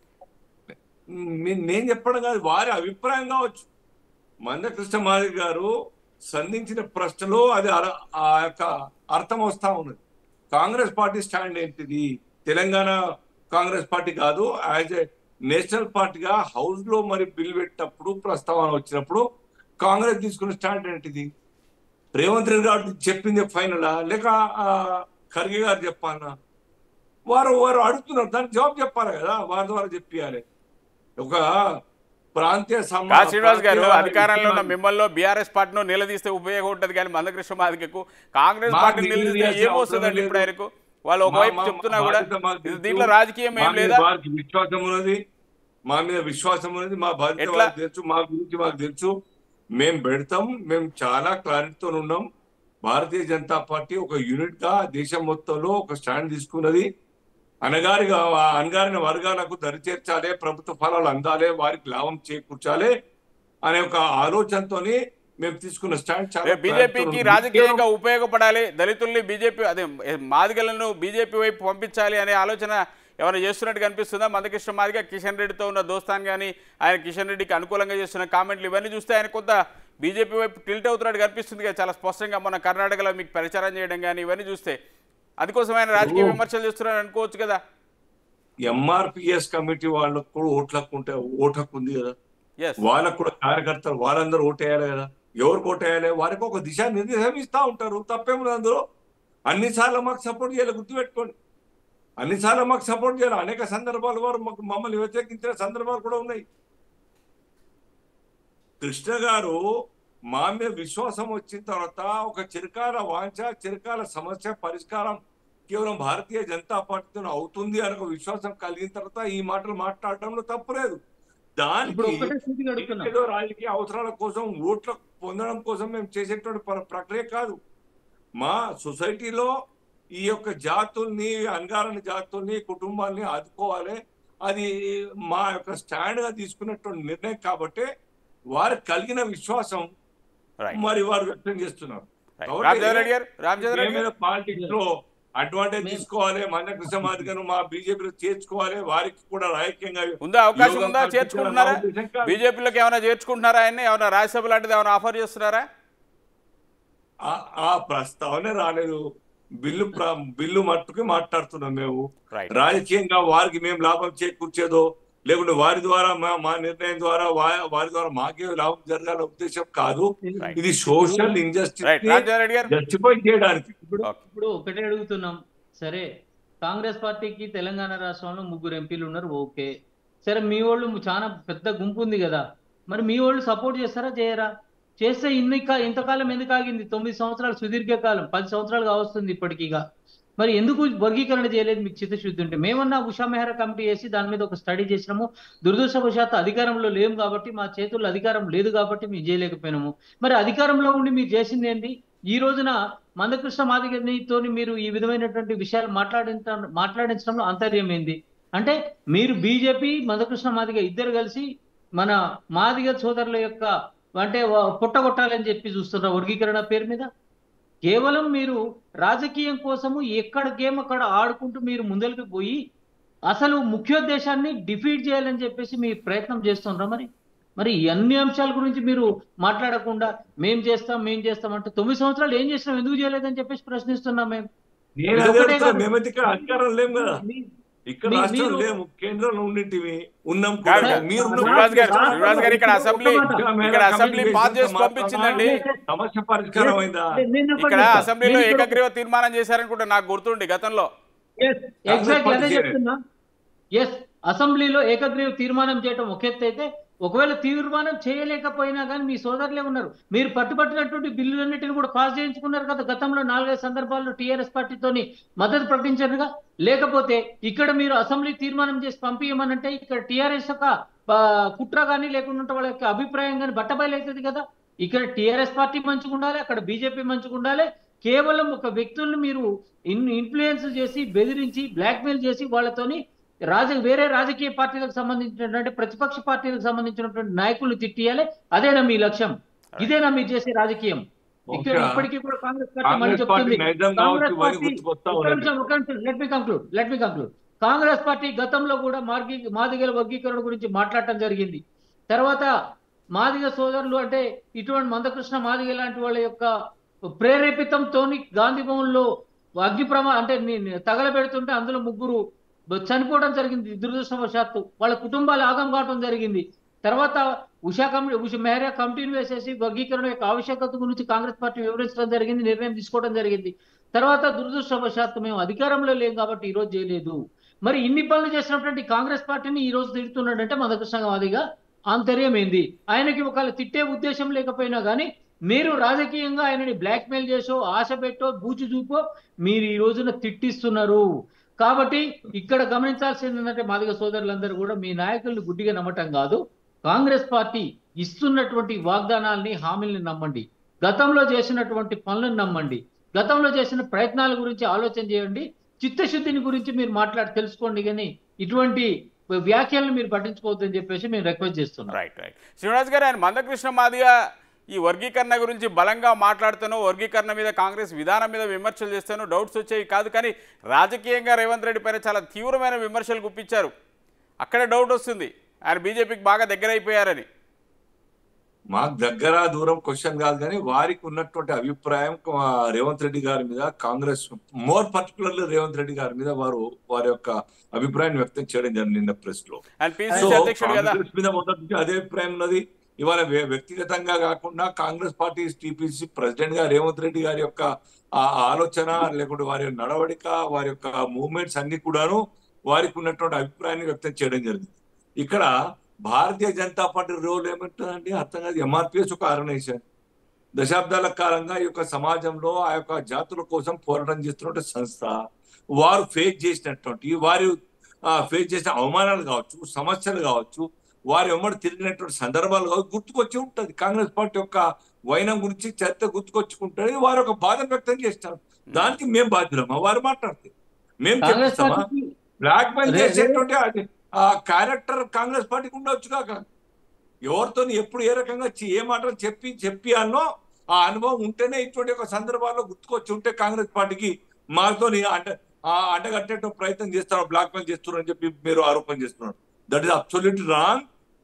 మీ- నేను చెప్పడం కాదు వారి అభిప్రాయం కావచ్చు మందకృష్ణ మాదిరి గారు సంధించిన ప్రశ్నలో అది అర- ఆ యొక్క అర్థం వస్తా ఉన్నది కాంగ్రెస్ పార్టీ స్టాండ్ ఏంటిది తెలంగాణ కాంగ్రెస్ పార్టీ కాదు యాజ్ ఏ నేషనల్ పార్టీగా హౌస్ లో మరి బిల్ పెట్టినప్పుడు ప్రస్తావన వచ్చినప్పుడు కాంగ్రెస్ తీసుకున్న స్టాండ్ ఏంటిది రేవంత్ రెడ్డి గారు చెప్పింది ఫైనలా లేక ఆ, ఖర్గే గారు చెప్పాలనా వారు వారు అడుగుతున్నారు దానికి జవాబు చెప్పాలి కదా వారి ద్వారా చెప్పాలి ఒక ప్రాంతీయ సమ- కా శ్రీనివాస్ గారు ప్రాంతీయ అధికారంలో ఉన్న విషయాలు- మిమ్మల్ని బీఆర్ఎస్ పార్టీను నిలదీస్తే ఉపయోగం ఉంటుంది కానీ మందకృష్ణ మాదిగకు కాంగ్రెస్ మాకు పార్టీని నిలదీస్తే నిలదీయాల్సిన ఏమొస్తుందండి అవసరం ఇప్పుడు లేదు. ఆయనకు వాళ్ళు మా- ఒకవైపు మా- చెప్తున్నా మా కూడా బాధ్యత మాకు ఇది తెలుసు. దీంట్లో రాజకీయం మా ఏం మీద లేదా వారికి విశ్వాసం ఉన్నది మా మీద విశ్వాసం ఉన్నది మా బాధ్యత ఎట్లా? వారికి తెలుసు మా గురించి మాకు తెలుసు మేము పెడతాం మేము చాలా క్లారిటీతో ఉన్నాం భారతీయ జనతా పార్టీ ఒక యూనిట్ గా దేశం మొత్తంలో ఒక స్టాండ్ తీసుకున్నది అనగారిగా అనగారిన వర్గాలకు దరిచేర్చాలి ప్రభుత్వ ఫలాలు అందాలి వారికి లాభం చేకూర్చాలి అనే ఒక ఆలోచనతోని మేము తీసుకున్న స్టాండ్ చాలా clarity తో బీజేపీకి ఉంది. రాజకీయంగా ఉపయోగపడాలి దళితుల్ని బీజేపీ అదే మాదిగలను బీజేపీ వైపు పంపించాలి అనే ఆలోచన ఏమైనా చేస్తున్నట్టు కనిపిస్తుందా మందకృష్ణ మాదిగ కిషన్ రెడ్డితో ఉన్న దోస్తాన్ కానీ ఆయన కిషన్ రెడ్డికి అనుకూలంగా చేస్తున్న కామెంట్లు ఇవన్నీ చూస్తే ఆయన కొంత బీజేపీ వైపు టిల్ట్ అవుతున్నట్టు కనిపిస్తుంది కదా చాలా స్పష్టంగా మన కర్ణాటకలో మీకు ప్రచారం చేయడం కానీ ఇవన్నీ చూస్తే అందుకోసం ఆయన రాజకీయ విమర్శలు చేస్తున్నారని అనుకోవచ్చు కదా ఎంఆర్పిఎస్ కమిటీ వాళ్ళకు కూడా ఓట్ల హక్కు ఉంటే ఓటు హక్కు ఉంది కదా ఎస్ వాళ్ళకు కూడా కార్యకర్తలు వాళ్ళందరూ ఓటేయాలి కదా ఎవరికి ఓటేయాలి వారికి ఒక దిశా నిర్దేశం ఇస్తా ఉంటారు తప్పేముంది అందులో అన్నిసార్లు మాకు సపోర్ట్ చేయాలి గుర్తుపెట్టుకోండి అన్నిసార్లు మాకు సపోర్ట్ చేయాలి అనేక సందర్భాలు వారు మాకు మమ్మల్ని వ్యతిరేకించిన సందర్భాలు కూడా ఉన్నాయి కృష్ణ గారు మా మీద విశ్వాసం వచ్చిన తర్వాత ఒక చిరకాల వాంఛ చిరకాల సమస్య పరిష్కారం కేవలం భారతీయ జనతా పార్టీతో అవుతుంది అని ఒక విశ్వాసం కలిగిన తర్వాత ఈ మాటలు మాట్లాడడంలో తప్పులేదు ఇప్పుడు దానికి ఒక్కటే సూటిగా అడుగుతున్నా ఏదో రాజకీయ అవసరాల కోసం ఓట్ల పొందడం కోసం మేము చేసేటువంటి ప్ర- ప్రక్రియ కాదు మా సొసైటీలో ఈ యొక్క జాతుల్ని అంగారని జాతుల్ని కుటుంబాల్ని ఆదుకోవాలి అది మా యొక్క స్టాండ్ గా తీసుకున్నటువంటి నిర్ణయం కాబట్టి వారికి కలిగిన విశ్వాసం రైట్ మరి వారు వ్యక్తం చేస్తున్నారు కాబట్టి రామచంద్ర రెడ్డి గారు రామచంద్ర రెడ్డి గారు పాలిటిక్స్ లో అడ్వాంటేజ్ మేము- తీసుకోవాలి మన కృష్ణ మాదిగను మా బీజేపీలో చేర్చుకోవాలి వారికి కూడా రాజకీయంగా ఉందా అవకాశం యోగం ఉందా కల్పించాలని చేర్చుకుంటున్నారా నా ఉద్దేశం కాదు. బీజేపీలోకి ఏమైనా చేర్చుకుంటున్నారా ఆయన్ని ఏమైనా రాజ్యసభ లాంటిది ఏమైనా ఆఫర్ చేస్తున్నారా ఆ- ఆ ప్రస్తావనే రాలేదు బిల్లు ప్ర- బిల్లు మట్టుకు మాట్లాడుతున్నాం మేము రైట్ రాజకీయంగా వారికి మేము లాభం చేకూర్చేదో లేకుంటే వారి ద్వారా మా మా నిర్ణయం ద్వారా వా- వారి ద్వారా మాకే లాభం జరగాల ఉద్దేశం కాదు Right. ఇది social right injustice Ramachandra Reddy garu justify చేయడానికి ఇప్పుడు Okay. ఇప్పుడు ఒకటే అడుగుతున్నాం సరే కాంగ్రెస్ పార్టీకి తెలంగాణ రాష్ట్రంలో ముగ్గురు ఎంపీలు ఉన్నారు ఓకే సరే మీ వాళ్ళు చాలా పెద్ద గుంపు ఉంది కదా మరి మీ వాళ్ళు సపోర్ట్ చేస్తారా చేయరా చేస్తే ఇన్ని కా- ఇంతకాలం ఎందుకు ఆగింది తొమ్మిది సంవత్సరాలు సుదీర్ఘ కాలం పది సంవత్సరాలు కావస్తుంది ఇప్పటికీగా మరి ఎందుకు వర్గీకరణ చేయలేదు మీకు చిత్తశుద్ధి ఉంటే మేమన్నా ఉషా మెహ్రా కమిటీ చేసి దాని మీద ఒక స్టడీ చేసినాము దురదృష్టవశాత్తు అధికారంలో లేము కాబట్టి మా చేతుల్లో అధికారం లేదు కాబట్టి మేము చేయలేకపోయినాము మరి అధికారంలో ఉండి మీరు చేసింది ఏంటి ఈ రోజున మందకృష్ణ మాదిగనితో మీరు ఈ విధమైనటువంటి విషయాలు మాట్లాడించడం మాట్లాడించడంలో అంతర్యం ఏంది అంటే మీరు బీజేపీ మందకృష్ణ మాదిగ ఇద్దరు కలిసి మన మాదిగ సోదరుల యొక్క అంటే వ- పుట్టగొట్టాలని చెప్పి చూస్తున్న వర్గీకరణ పేరు మీద కేవలం మీరు రాజకీయం కోసము ఎక్కడ గేమ్ అక్కడ ఆడుకుంటూ మీరు ముందరికి పోయి అసలు ముఖ్యోద్దేశాన్ని డిఫీట్ చేయాలని చెప్పేసి మీ ప్రయత్నం చేస్తున్నారా మరి మరి ఈ అన్ని అంశాల గురించి మీరు మాట్లాడకుండా మేం చేస్తాం మేం చేస్తాం అంటే తొమ్మిది సంవత్సరాలు ఏం చేసినాం ఎందుకు చేయలేదని చెప్పేసి ప్రశ్నిస్తున్నాం మేము నేను ఇది అదే ఒకటే అడుగుతున్నా, కాదు. మేమైతే ఇక్కడ అధికారం లేము కదా మీ- ఇక్కడ మీ- రాష్ట్రం మీరు- లేము కేంద్రంలో ఉండింటివి ఉన్నాం కాదు, కూడా మీరు ఉన్న- శ్రీనివాస్ గారు శ్రీనివాస్ గారు ఇక్కడ అసెంబ్లీ ఇక్కడ అసెంబ్లీ పాస్ చేసి పంపించిందండి సమస్య పరిష్కారం అయిందా నేను ఒకటి ఇక్కడ చెప్తా. అసెంబ్లీలో నేను ఇక్కడ- ఏకగ్రీవ తీర్మానం చేశారనుకుంటే నాకు గుర్తుండి గతంలో ఎగ్జాక్ట్ అదే చేయలేదు. చెప్తున్నా ఎస్ అసెంబ్లీలో ఏకగ్రీవ తీర్మానం చేయడం ఒక ఎత్తు అయితే ఒకవేళ తీర్మానం చేయలేకపోయినా కానీ మీ సోదరులే ఉన్నారు మీరు పట్టుబట్టినటువంటి బిల్లులన్నిటిని కూడా పాస్ చేయించుకున్నారు కదా గతంలో నాలుగైదు సందర్భాల్లో టీఆర్ఎస్ పార్టీతోని మద్దతు ప్రకటించారుగా లేకపోతే ఇక్కడ మీరు అసెంబ్లీ తీర్మానం చేసి పంపించమనంటే ఇక్కడ టీఆర్ఎస్ యొక్క ఆ, కుట్ర కానీ లేకుండా వాళ్ళ యొక్క అభిప్రాయం కానీ బట్టబయలవుతుంది కదా ఇక్కడ టీఆర్ఎస్ పార్టీ మంచిగా ఉండాలి అక్కడ బీజేపీ మంచిగా ఉండాలి కేవలం ఒక వ్యక్తుల్ని మీరు ఇన్ ఇన్ఫ్లుయెన్స్ చేసి బెదిరించి బ్లాక్మెయిల్ చేసి వాళ్ళతోని రాజ వేరే రాజకీయ పార్టీలకు సంబంధించినటువంటి ప్రతిపక్ష పార్టీలకు సంబంధించినటువంటి నాయకులు తిట్టియాలి అదేనా మీ లక్ష్యం ఇదేనా మీరు చేసే రాజకీయం ఇక్కడ బహుశా ఇప్పటికీ కూడా కాంగ్రెస్ పార్టీ మళ్ళీ కాంగ్రెస్ పార్టీ చెప్తుంది నైజం కాంగ్రెస్ కావచ్చు వరి పార్టీ గుర్తుకొస్తా ఒక్క ఉన్నది నిమిషం, ఒక్క నిమిషం. Let me conclude. Let me conclude. Congress party గతంలో కూడా మార్గి మాదిగల వర్గీకరణ గురించి మాట్లాడటం జరిగింది తర్వాత మాదిగ సోదరులు అంటే ఇటువంటి మందకృష్ణ మాదిగ లాంటి వాళ్ళ యొక్క ప్రేరేపితంతో గాంధీ భవన్లో అగ్ని ప్రమా అంటే ని- ని- తగలబెడుతుంటే అందులో ముగ్గురు బ- చనిపోవడం జరిగింది దురదృష్టవశాత్తు వాళ్ళ కుటుంబాలు ఆగం కావడం జరిగింది తర్వాత ఉషా కమిటీ ఉషా మెహరా కమిటీని వేసేసి వర్గీకరణ యొక్క ఆవశ్యకత గురించి కాంగ్రెస్ పార్టీ వివరించడం జరిగింది నిర్ణయం తీసుకోవడం జరిగింది తర్వాత దురదృష్టవశాత్తు మేము అధికారంలో లేం కాబట్టి ఈ రోజు చేయలేదు మరి ఇన్ని పనులు చేసినటువంటి కాంగ్రెస్ పార్టీని ఈ రోజు తిడుతున్నాడంటే మదకృష్ణవాదిగా ఆంతర్యం ఏంది ఆయనకి ఒకవేళ తిట్టే ఉద్దేశం లేకపోయినా కానీ మీరు రాజకీయంగా ఆయనని బ్లాక్మెయిల్ చేసో ఆశ పెట్టో బూచి చూపో మీరు ఈ రోజున తిట్టిస్తున్నారు కాబట్టి ఇక్కడ గమనించాల్సింది ఏంటంటే మాదిగ సోదరులందరూ కూడా మీ నాయకుల్ని గుడ్డిగా నమ్మటం కాదు కాంగ్రెస్ పార్టీ ఇస్తున్నటువంటి వాగ్దానాల్ని హామీల్ని నమ్మండి గతంలో చేసినటువంటి పనులను నమ్మండి గతంలో చేసిన ప్రయత్నాల గురించి ఆలోచన చేయండి చిత్తశుద్ధిని గురించి మీరు మాట్లాడి తెలుసుకోండి కానీ ఇటువంటి వ్యాఖ్యలను మీరు పట్టించుకోవద్దని చెప్పేసి మేము రిక్వెస్ట్ చేస్తున్నాం రైట్ రైట్ శ్రీనివాస్ గారు ఆయన మందకృష్ణ మాదిగా ఈ వర్గీకరణ గురించి బలంగా మాట్లాడుతాను వర్గీకరణ మీద కాంగ్రెస్ విధానం మీద విమర్శలు చేస్తాను డౌట్స్ వచ్చాయి కాదు కానీ రాజకీయంగా రేవంత్ రెడ్డి పైన చాలా తీవ్రమైన విమర్శలు గుప్పించారు అక్కడే డౌట్ వస్తుంది ఆయన బీజేపీకి బాగా దగ్గర అయిపోయారని మాకు దగ్గర దూరం క్వశ్చన్ కాదు కానీ వారికి ఉన్నటువంటి అభిప్రాయం ఆ, రేవంత్ రెడ్డి గారి మీద కాంగ్రెస్ మోర్ పర్టికులర్లీ రేవంత్ రెడ్డి గారి మీద వారు వారి యొక్క అభిప్రాయాన్ని వ్యక్తం చేయడం జరిగింది నిన్న ప్రెస్ లో ఆయన సో పిసిసి అధ్యక్షుడు కదా కాంగ్రెస్ మీద మొదటి నుంచి అదే అభిప్రాయం ఉన్నది ఇవాళ వ్య- వ్యక్తిగతంగా కాకుండా కాంగ్రెస్ పార్టీ టీపీసీ ప్రెసిడెంట్ గా రేవంత్ రెడ్డి గారి యొక్క ఆ ఆలోచన లేకుంటే వారి యొక్క నడవడిక వారి యొక్క మూవ్మెంట్స్ అన్ని కూడాను వారికి ఉన్నటువంటి అభిప్రాయాన్ని వ్యక్తం చేయడం జరిగింది ఇక్కడ భారతీయ జనతా పార్టీ రోల్ ఏమంటుందండి అర్థం కాదు ఎంఆర్పిఎస్ ఒక ఆర్గనైజేషన్ దశాబ్దాల కాలంగా ఈ యొక్క సమాజంలో ఆ యొక్క జాతుల కోసం పోరాటం చేస్తున్న సంస్థ వారు ఫేస్ చేసినటువంటి వారు ఫేస్ చేసిన అవమానాలు కావచ్చు సమస్యలు కావచ్చు వారు ఎమ్మడి తిరిగినటువంటి సందర్భాలు కావచ్చు గుర్తుకొచ్చి ఉంటుంది కాంగ్రెస్ పార్టీ యొక్క వైనం గురించి చరిత్ర గుర్తుకొచ్చుకుంటుంది వారు ఒక బాధ వ్యక్తం చేస్తారు దానికి మేము బాధ్యులమా వారు మాట్లాడితే మేము కాంగ్రెస్ చెప్పిస్తామా పార్టీకి బ్లాక్ మెయిల్ రే- చేసేటువంటి అది ఆ క్యారెక్టర్ కాంగ్రెస్ పార్టీకి ఉండొచ్చు కాక ఎవరితో ఎప్పుడు ఏ రకంగా చి- ఏ మాటలు చెప్పి చెప్పి అన్నో ఆ అనుభవం ఉంటేనే ఇటువంటి ఒక సందర్భాల్లో గుర్తుకొచ్చి ఉంటే కాంగ్రెస్ పార్టీకి మాతో అంట ఆ అంటగట్టే ప్రయత్నం చేస్తారు బ్లాక్ మెయిల్ చేస్తున్నారు అని చెప్పి మీరు ఆరోపణ చేస్తున్నారు దట్ ఈస్ అబ్సల్యూట్ రాంగ్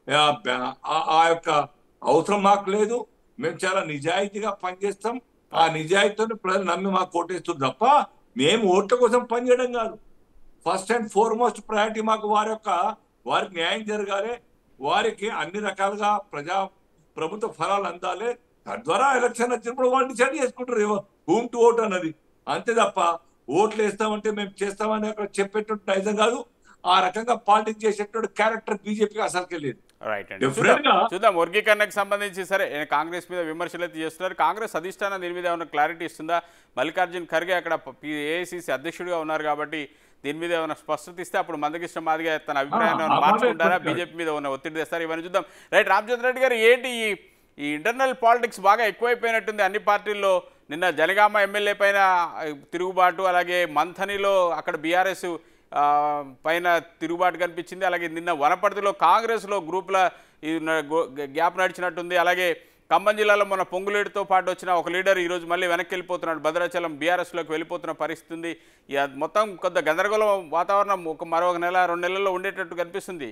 ఆ యొక్క అవసరం మాకు లేదు మేము చాలా నిజాయితీగా పనిచేస్తాం ఆ నిజాయితీతో ప్రజలు నమ్మి మాకు కోటేస్తుంది తప్ప మేము ఓట్ల కోసం పనిచేయడం కాదు ఫస్ట్ అండ్ ఫార్మోస్ట్ ప్రయారిటీ మాకు వారి యొక్క వారికి న్యాయం జరగాలి వారికి అన్ని రకాలుగా ప్రజా ప్రభుత్వ ఫలాలు అందాలి తద్వారా ఎలక్షన్ వచ్చినప్పుడు వాళ్ళు డిసైడ్ చేసుకుంటారు హూమ్ టు ఓట్ అన్నది అంతే తప్ప ఓట్లు వేస్తామంటే మేము చేస్తామని అక్కడ చెప్పేటువంటి నైజం కాదు ఆ రకంగా పాలిటిక్స్ చేసేటువంటి క్యారెక్టర్ బీజేపీకి అసలుకే లేదు రైట్ అండి Definitely చూద్దాం గా- చూద్దాం వర్గీకరణకు సంబంధించి సరే ఆయన కాంగ్రెస్ మీద విమర్శలు అయితే చేస్తున్నారు కాంగ్రెస్ అధిష్టానం దీని మీద ఏమైనా క్లారిటీ ఇస్తుందా మల్లికార్జున్ ఖర్గే అక్కడ ఏఐసిసి అధ్యక్షుడిగా ఉన్నారు కాబట్టి దీని మీద ఏమైనా స్పష్టత ఇస్తే అప్పుడు మందకృష్ణ మాదిగా తన అభిప్రాయాన్ని ఆ, ఏమైనా ఆ మాట మార్చుకుంటారా చెప్పారు. బీజేపీ మీద ఉన్న ఒత్తిడి తెస్తారు ఇవన్నీ చూద్దాం రైట్ రామచంద్ర రెడ్డి గారు ఏంటి ఈ ఈ ఇంటర్నల్ పాలిటిక్స్ బాగా ఎక్కువైపోయినట్టుంది అన్ని పార్టీల్లో నిన్న జనగామ ఎమ్మెల్యే పైన ఆ, తిరుగుబాటు అలాగే మంథనిలో అక్కడ బీఆర్ఎస్ పైన తిరుగుబాటు కనిపించింది అలాగే నిన్న వనపర్తిలో కాంగ్రెస్లో గ్రూపుల ఈ న- గో- గ్యాప్ నడిచినట్టుంది అలాగే ఖమ్మం జిల్లాలో మన పొంగులేటితో పాటు వచ్చిన ఒక లీడర్ ఈరోజు మళ్ళీ వెనక్కి వెళ్ళిపోతున్నాడు భద్రాచలం బీఆర్ఎస్లోకి వెళ్ళిపోతున్న పరిస్థితి ఉంది ఇక మొత్తం కొంత గందరగోళం వాతావరణం ఒక మరో ఒక నెల రెండు నెలల్లో ఉండేటట్టు కనిపిస్తుంది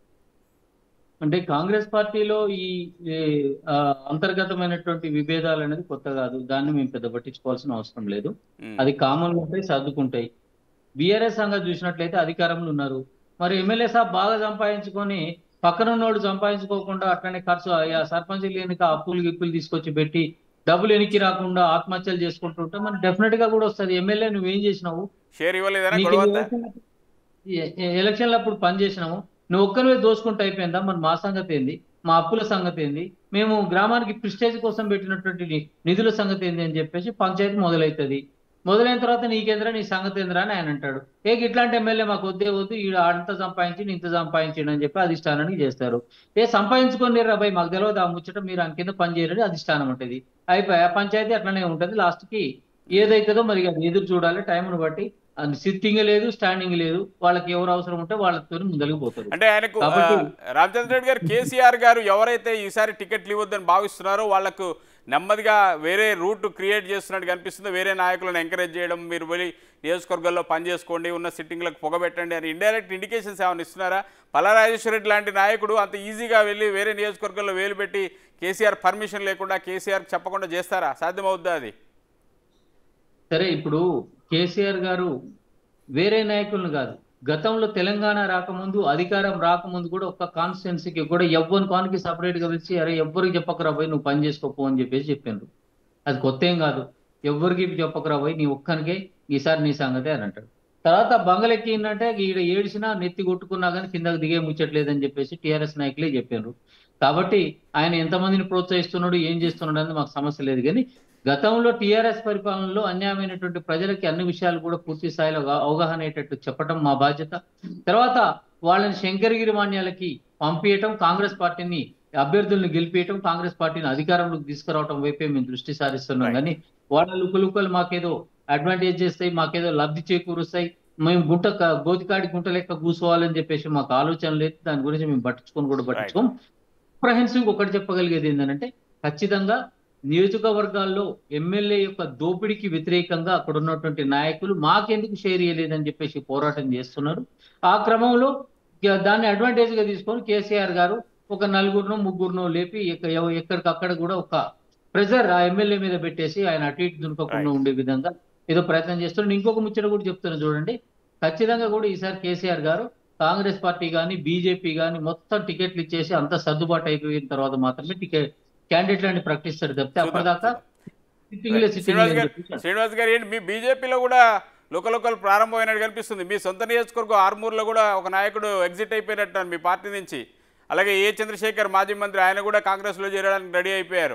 అంటే కాంగ్రెస్ పార్టీలో ఈ ఈ, ఆ, అంతర్గతమైనటువంటి విభేదాలు అనేది కొత్త కాదు దాన్ని మేము పెద్ద పట్టించుకోవాల్సిన అవసరం లేదు ఉమ్. అది కామన్ ఉంటాయి సర్దుకుంటాయి బీఆర్ఎస్ సంగతి చూసినట్లయితే అధికారంలో ఉన్నారు మరి ఎమ్మెల్యే సాబ్ బాగా సంపాదించుకొని పక్కన ఉన్నోడు సంపాదించుకోకుండా అట్లనే ఖర్చు ఆ సర్పంచ్ లేనిక అప్పులు గిప్పులు తీసుకొచ్చి పెట్టి డబ్బులు ఎనికి రాకుండా ఆత్మహత్యలు చేసుకుంటుంటే మరి డెఫినెట్ గా కూడా వస్తుంది ఎమ్మెల్యే నువ్వేం చేసినావు షేర్ ఇవ్వలేదనా నీకు గొడవ అంతా? ఎలక్షన్- ఎ- ఎ- ఎలక్షన్లు అప్పుడు పని చేసినాము నువ్వు ఒక్కరివే దోసుకుంటూ అయిపోయిందా మరి మా సంగతి ఏంది మా అప్పుల సంగతి ఏంది మేము గ్రామానికి ప్రిస్టేజ్ కోసం పెట్టినటువంటి ని- నిధుల సంగతి ఏంది అని చెప్పేసి పంచాయతీ మొదలవుతుంది మొదలైన తర్వాత నీకేంద్రా నీ సంగతి ఏంద్రా అని ఆయన అంటాడు ఏ ఇట్లాంటి ఎమ్మెల్యే మాకు వద్దే వద్దు ఈడ అంత సంపాదించి ఇంత సంపాదించండి అని చెప్పి అధిష్టానానికి చేస్తారు ఏ సంపాదించుకొని రాబాయి మాకు తెలియదు ఆ ముచ్చట మీరు ఆయన కింద పని చేయరని అధిష్టానం ఉంటుంది అయిపోయి ఆ పంచాయతీ అట్లనే ఉంటుంది లాస్ట్ కి ఏదైతుందో మరి అది ఎదురు చూడాలి టైంను బట్టి సిట్టింగ్ లేదు స్టాండింగ్ లేదు వాళ్ళకి ఎవరు అవసరం ఉంటే వాళ్ళతో ముందరికి పోతారు అంటే ఆయనకు ఆ, కాబట్టి- రామచంద్ర రెడ్డి గారు కేసీఆర్ గారు ఎవరైతే ఈసారి టికెట్లు ఇవ్వద్దని భావిస్తున్నారో వాళ్లకు నెమ్మదిగా వేరే రూట్ క్రియేట్ చేస్తున్నట్టు కనిపిస్తుందో వేరే నాయకులను ఎంకరేజ్ చేయడం మీరు వెళ్ళి నియోజకవర్గాల్లో పని చేసుకోండి ఉన్న సిట్టింగ్లకు పొగబెట్టండి అని ఇండైరెక్ట్ ఇండికేషన్స్ ఏమైనా ఇస్తున్నారా పల్లారాజేశ్వర రెడ్డి లాంటి నాయకుడు అంత ఈజీగా వెళ్ళి వేరే నియోజకవర్గంలో వేలు పెట్టి కేసీఆర్ పర్మిషన్ లేకుండా కేసీఆర్ చెప్పకుండా చేస్తారా సాధ్యమవుద్దా అది సరే ఇప్పుడు కేసీఆర్ గారు వేరే నాయకులను కాదు గతంలో తెలంగాణ రాకముందు అధికారం రాకముందు కూడా ఒక్క కాన్స్టిట్యున్సీకి కూడా ఎవ్వరి కానికి సపరేట్ గా పిలిచి అరే ఎవ్వరికి చెప్పకరా పోయి నువ్వు పని చేసుకోపో అని చెప్పేసి చెప్పారు అది కొత్త ఏం కాదు ఎవ్వరికి చెప్పకరా పోయి నీ ఒక్కనికే ఈసారి నీ సంగతే అని అంటాడు తర్వాత బంగలెక్కి ఏంటంటే ఈడ ఏడిసినా నెత్తి కొట్టుకున్నా కానీ కిందకు దిగే ముచ్చట్లేదని చెప్పేసి టీఆర్ఎస్ నాయకులే చెప్పారు కాబట్టి ఆయన ఎంతమందిని ప్రోత్సహిస్తున్నాడు ఏం చేస్తున్నాడు అనేది మాకు సమస్య లేదు కానీ గతంలో టీఆర్ఎస్ పరిపాలనలో అన్యాయమైనటువంటి ప్రజలకి అన్ని విషయాలు కూడా పూర్తి స్థాయిలో అవగా- అవగాహన అయ్యేటట్టు చెప్పడం మా బాధ్యత తర్వాత వాళ్ళని శంకరగిరి మాన్యాలకి పంపించటం కాంగ్రెస్ పార్టీని అభ్యర్థులను గెలిపించటం కాంగ్రెస్ పార్టీని అధికారంలోకి తీసుకురావడం వైపే మేము దృష్టి సారిస్తున్నాం Right. కానీ వాళ్ళ లుకలుకలు మాకేదో అడ్వాంటేజ్ చేస్తాయి మాకేదో లబ్ధి చేకూరుస్తాయి మేము గుంట క- గోతికాడి గుంట లెక్క కూసుకోవాలని చెప్పేసి మాకు ఆలోచన లేదు దాని గురించి మేము పట్టించుకొని కూడా పట్టించుకోం కాంప్రహెన్సివ్ ఒకటి చెప్పగలిగేది ఏంటంటే ఖచ్చితంగా నియోజకవర్గాల్లో ఎమ్మెల్యే యొక్క దోపిడీకి వ్యతిరేకంగా అక్కడ ఉన్నటువంటి నాయకులు మాకెందుకు షేర్ చేయలేదని చెప్పేసి పోరాటం చేస్తున్నారు ఆ క్రమంలో ఇక దాన్ని అడ్వాంటేజ్ గా తీసుకొని కేసీఆర్ గారు ఒక నలుగురునో ముగ్గురునో లేపి ఎక్క- ఎవ- ఎక్కడికక్కడ కూడా ఒక ప్రెజర్ ఆ ఎమ్మెల్యే మీద పెట్టేసి ఆయన అటు ఇటు దునకకుండా Right. ఉండే విధంగా ఏదో ప్రయత్నం చేస్తున్నాడు ఇంకొక ముచ్చట కూడా చెప్తున్నాను చూడండి ఖచ్చితంగా కూడా ఈసారి కేసీఆర్ గారు కాంగ్రెస్ పార్టీ కానీ బీజేపీ కానీ మొత్తం టికెట్లు ఇచ్చేసి అంత సర్దుబాటు అయిపోయిన తర్వాత మాత్రమే టికెట్ క్యాండిడేట్లని ప్రకటిస్తారు తప్పితే చూద్దాం, అప్పటిదాకా చూద్దాం. సిట్టింగ్లే శ్రీనివాస్ సిట్టింగ్లే గారు అని చెప్పేసి శ్రీనివాస్ గారు ఏంటి మీ బీజేపీలో కూడా లోకల్ ప్రారంభమైనట్టు కనిపిస్తుంది మీ సొంత నియోజకవర్గం ఆర్మూర్లో కూడా ఒక నాయకుడు ఎగ్జిట్ అయిపోయినట్టు మీ పార్టీ నుంచి అలాగే ఏ చంద్రశేఖర్ మాజీ మంత్రి ఆయన కూడా కాంగ్రెస్లో చేరడానికి రెడీ అయిపోయారు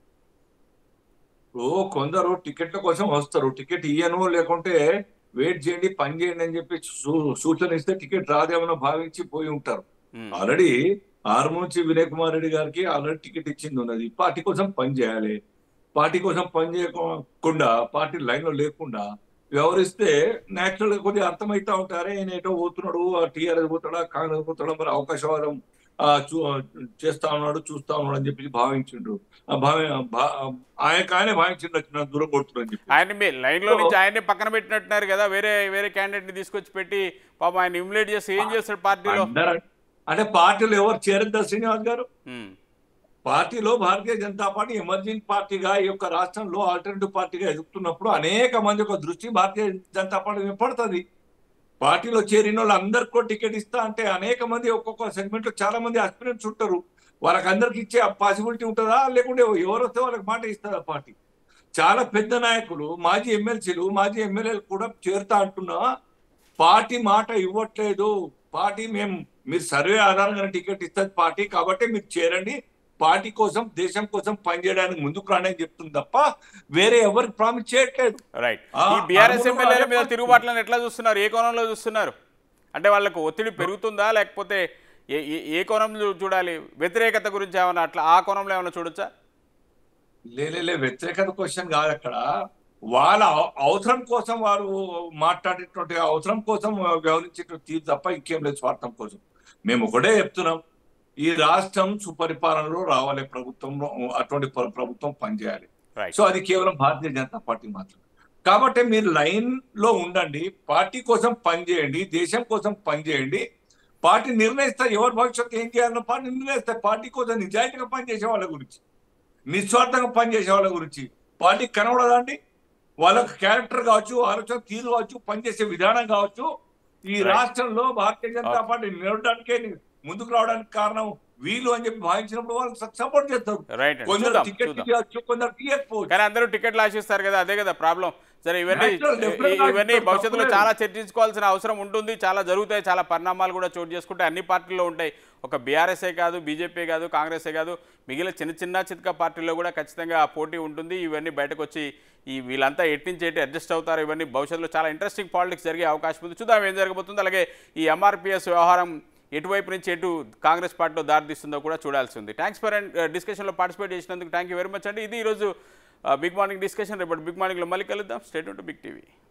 ఓ కొందరు టికెట్ల కోసం వస్తారు టికెట్ ఇయ్యను లేకుంటే వెయిట్ చేయండి పని చేయండి అని చెప్పి సూ- సూచన ఇస్తే టికెట్ రాదేమో భావించి పోయి ఉంటారు ఉమ్. ఆల్రెడీ ఆర్మూర్చి వినయ్ కుమార్ రెడ్డి గారికి ఆల్రెడీ టికెట్ ఇచ్చింది ఉన్నది పార్టీ కోసం పని చేయాలి పార్టీ కోసం పని చేయకుండా పార్టీ లైన్ లో లేకుండా వ్యవహరిస్తే నేచురల్ గా కొద్దిగా అర్థమైతా ఉంటారే ఆయన ఏటో పోతున్నాడు టీఆర్ఎస్ పోతాడా కాంగ్రెస్ పోతాడా మరి అవకాశవాదం ఆ, చూ చేస్తా ఉన్నాడు చూస్తా ఉన్నాడు అని చెప్పి భావించిండు ఆ భావి భా- ఆయన ఆయనే భావించిండు నన్ను దూరం కొడుతున్నాడు అని చెప్పి ఆయన మీ లైన్లో నుంచి ఆయన్ని పక్కన పెట్టినట్టున్నారు కదా వేరే వేరే క్యాండిడేట్ని తీసుకొచ్చి పెట్టి పాపం ఆయన ఇమ్యులేట్ చేసి ఏం చేస్తాడు పార్టీలో అందరూ అంటే పార్టీలో ఎవరు చేరద్దా శ్రీనివాస్ గారు ఉమ్. పార్టీలో భారతీయ జనతా పార్టీ ఎమర్జింగ్ పార్టీగా ఈ యొక్క రాష్ట్రంలో ఆల్టర్నేటివ్ పార్టీగా ఎదుగుతున్నప్పుడు అనేక మంది ఒక దృష్టి భారతీయ జనతా పార్టీ వినపడుతుంది పార్టీలో చేరిన వాళ్ళు అందరికి కూడా టికెట్ ఇస్తా అంటే అనేక మంది ఒక్కొక్క సెగ్మెంట్ లో చాలా మంది అస్పిరెంట్స్ ఉంటారు వాళ్ళకి అందరికి ఇచ్చే పాసిబిలిటీ ఉంటుందా లేకుంటే ఎవరు వస్తే వాళ్ళకి మాట ఇస్తుందా పార్టీ చాలా పెద్ద నాయకులు మాజీ ఎమ్మెల్సీలు మాజీ ఎమ్మెల్యేలు కూడా చేరుతా అంటున్నా పార్టీ మాట ఇవ్వట్లేదు పార్టీ మేము మీరు సర్వే ఆధారంగా టికెట్ ఇస్తుంది పార్టీ కాబట్టి మీరు చేరండి పార్టీ కోసం దేశం కోసం పనిచేయడానికి ముందుకు రాండి అని చెప్తుంది తప్ప వేరే ఎవరికి ప్రామిస్ చేయట్లేదు రైట్ ఆ, ఈ బీఆర్ఎస్ ఆర్మూర్లో ఎమ్మెల్యేల అదే మీద పరిస్థితి. తిరుగుబాట్లను ఎట్లా చూస్తున్నారు ఏ కోణంలో చూస్తున్నారు అంటే వాళ్ళకు ఒత్తిడి పెరుగుతుందా లేకపోతే ఏ ఏ- ఏ కోణంలో చూడాలి వ్యతిరేకత గురించి ఏమైనా అట్లా ఆ కోణంలో ఏమైనా చూడొచ్చా లేలే వ్యతిరేకత క్వశ్చన్ కాదు అక్కడ వాళ్ళ అవ- అవసరం కోసం వారు మాట్లాడేటువంటి అవసరం కోసం వ్యవహరించేటువంటి తీరు తప్ప ఇంకేం లేదు స్వార్థం కోసం మేము ఒకటే చెప్తున్నాం ఈ రాష్ట్రం సుపరిపాలనలో రావాలి ప్రభుత్వంలో అటువంటి ప్ర- ప్రభుత్వం పనిచేయాలి రైట్ సో అది కేవలం భారతీయ జనతా పార్టీ మాత్రమే కాబట్టి మీరు లైన్ లో ఉండండి పార్టీ కోసం పనిచేయండి దేశం కోసం పనిచేయండి పార్టీ నిర్ణయిస్తారు ఎవరి భవిష్యత్తు ఏం చేయాలన్న పార్టీ నిర్ణయిస్తారు పార్టీ కోసం నిజాయితీగా పనిచేసే వాళ్ళ గురించి నిస్వార్థంగా పనిచేసే వాళ్ళ గురించి పార్టీ కనబడదండి వాళ్ళకి క్యారెక్టర్ కావచ్చు ఆలోచన తీరు కావచ్చు పనిచేసే విధానం కావచ్చు ఈ Right. రాష్ట్రంలో భారతీయ జనతా Okay. పార్టీ నిలవడానికే ముందుకు రావడానికి కారణం వీళ్ళు అని చెప్పి భావించినప్పుడు వాళ్ళకి సపోర్ట్ చేస్తారు రైట్ అండి కొందరు చూద్దాం టికెట్ చూద్దాం ఇవ్వచ్చు కొందరు తీయకపోవచ్చు కానీ అందరూ టికెట్లు ఆశిస్తారు కదా అదే కదా ప్రాబ్లం సరే ఇవన్నీ Natural, definitely ఈ- ఇవన్నీ ఆశిస్తారు, భవిష్యత్తులో తప్పులేదు. చాలా చర్చించుకోవాల్సిన అవసరం ఉంటుంది చాలా జరుగుతాయి చాలా పరిణామాలు కూడా చోటు చేసుకుంటే అన్ని పార్టీల్లో ఉంటాయి ఒక బీఆర్ఎస్ఏ కాదు బీజేపీ కాదు కాంగ్రెసే కాదు మిగిలిన చిన్న చిన్న చితక పార్టీల్లో కూడా ఖచ్చితంగా ఆ పోటీ ఉంటుంది ఇవన్నీ బయటకు వచ్చి ఈ వీళ్ళంతా ఎట్టించి ఎట్టి అడ్జస్ట్ అవుతారు ఇవన్నీ భవిష్యత్తులో చాలా ఇంట్రెస్టింగ్ పాలిటిక్స్ జరిగే అవకాశం ఉంది చూద్దాం ఏం జరగబోతుంది అలాగే ఈ ఎంఆర్పిఎస్ వ్యవహారం ఎటువైపు నుంచి ఎటు కాంగ్రెస్ పార్టీలో దారితీస్తుందో కూడా చూడాల్సి ఉంది థ్యాంక్స్ ఫర్ అండ్ డిస్కషన్లో పార్టిసిపేట్ చేసినందుకు థ్యాంక్ యూ వెరీ మచ్ అండి ఇది ఈరోజు బిగ్ మార్నింగ్ డిస్కషన్ రేపటి బిగ్ మార్నింగ్లో మళ్ళీ కలుద్దాం స్టేట్ టు బిగ్ టీవీ